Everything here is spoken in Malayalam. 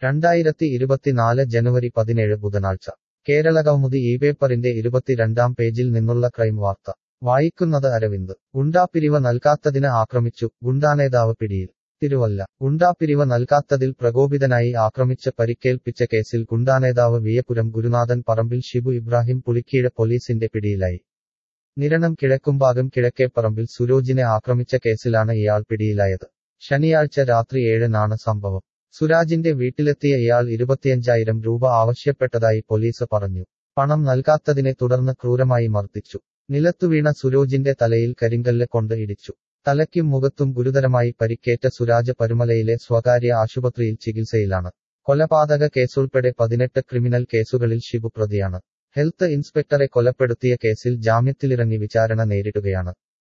രണ്ടായിരത്തി ഇരുപത്തിനാല് ജനുവരി പതിനേഴ് ബുധനാഴ്ച കേരള കൗമുദി ഈ പേപ്പറിന്റെ ഇരുപത്തിരണ്ടാം പേജിൽ നിന്നുള്ള ക്രൈം വാർത്ത വായിക്കുന്നത് അരവിന്ദ് ഗുണ്ടാപ്പിരിവ് നൽകാത്തതിന് ആക്രമിച്ചു ഗുണ്ടാനേതാവ് പിടിയിൽ തിരുവല്ല ഗുണ്ടാപ്പിരിവ് നൽകാത്തതിൽ പ്രകോപിതനായി ആക്രമിച്ച് പരിക്കേൽപ്പിച്ച കേസിൽ ഗുണ്ടാനേതാവ് വിയപുരം ഗുരുനാഥൻ പറമ്പിൽ ഷിബു ഇബ്രാഹിം പുളിക്കീഴ പോലീസിന്റെ പിടിയിലായി നിരണം കിഴക്കുംഭാഗം കിഴക്കേപ്പറമ്പിൽ സുരോജിനെ ആക്രമിച്ച കേസിലാണ് ഇയാൾ പിടിയിലായത് ശനിയാഴ്ച രാത്രി ഏഴിനാണ് സംഭവം സുരാജിന്റെ വീട്ടിലെത്തിയ ഇയാൾ ഇരുപത്തിയഞ്ചായിരം രൂപ ആവശ്യപ്പെട്ടതായി പോലീസ് പറഞ്ഞു പണം നൽകാത്തതിനെ തുടർന്ന് ക്രൂരമായി മർദ്ദിച്ചു നിലത്തുവീണ സുരോജിന്റെ തലയിൽ കരിങ്കല്ല് കൊണ്ട് ഇടിച്ചു തലയ്ക്കും മുഖത്തും ഗുരുതരമായി പരിക്കേറ്റ സുരാജ് പരുമലയിലെ സ്വകാര്യ ആശുപത്രിയിൽ ചികിത്സയിലാണ് കൊലപാതക കേസുൾപ്പെടെ പതിനെട്ട് ക്രിമിനൽ കേസുകളിൽ ഷിബു പ്രതിയാണ് ഹെൽത്ത് ഇൻസ്പെക്ടറെ കൊലപ്പെടുത്തിയ കേസിൽ ജാമ്യത്തിലിറങ്ങി വിചാരണ നേരിടുകയാണ്